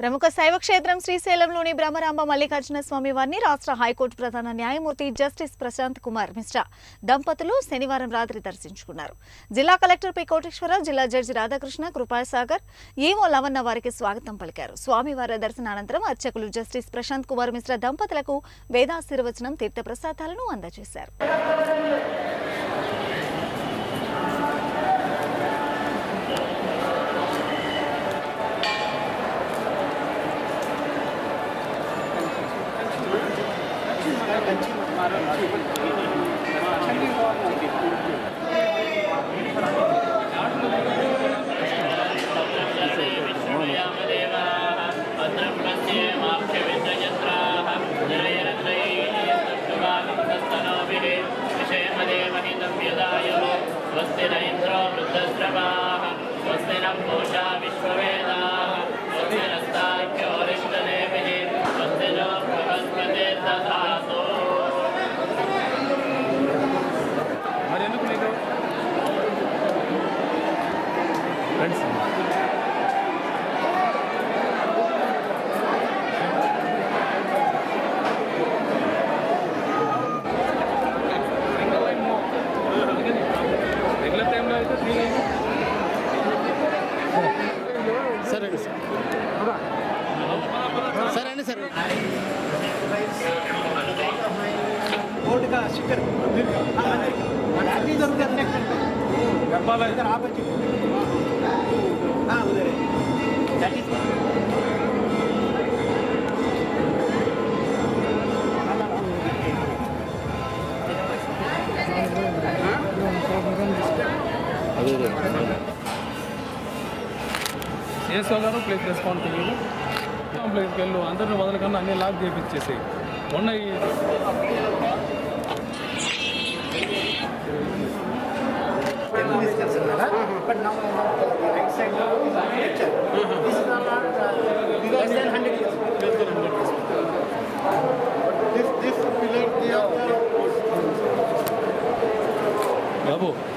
ప్రముఖ శైవ క్షేత్రం శ్రీశైలంలోని బ్రహ్మరాంబ మల్లికార్జున స్వామి వారిని రాష్ట్ర హైకోర్టు ప్రధాన న్యాయమూర్తి జస్టిస్ ప్రశాంత్ కుమార్ మిశ్రా దంపతులు శనివారం రాత్రి దర్శించుకున్నారు జిల్లా కలెక్టర్ పి కోటేశ్వరరావు జిల్లా జడ్జి రాధాకృష్ణ కృపాసాగర్ ఈవో లవన్న వారికి స్వాగతం పలికారు స్వామివారి దర్శనానంతరం అర్చకులు జస్టిస్ ప్రశాంత్ కుమార్ మిశ్రా దంపతులకు వేదాశీర్వచనం తీర్థప్రసాదాలను అందజేశారు स्वस्ति न इन्द्रो वृद्धस्रवाः स्वस्ति न पूषा विश्ववेदाः स्वस्ति नस्ताख्योरिष्टनेमिः स्वस्ति नो बृहस्पति दधातु మరి ఎందుకు నీకు ఫ్రెండ్స్ రెగ్యులర్ టైంలో అయితే త్రీ సరే అండి సార్ సరే అండి సరే కోర్టుగా స్టిక్కర్ అన్నీ దొరుకుతుంది గర్భాలయ ఇద్దరు ఆపచ్చు ఉదరే దట్ ఈస్ అదే అదే సిఎస్ఓ గారు ప్లీజ్ రెస్పాండ్ తెలియదు కంప్లైంట్కి వెళ్ళు అందరిని వదలకన్నా అన్ని లాక్ చేయించేసి మొన్న ఈ ఎందుకు తీసుకెళ్తున్నారా బట్ నా రైట్ సైడ్ లో lecture this is not less than 100 years less than 100 years this this pillar the Babu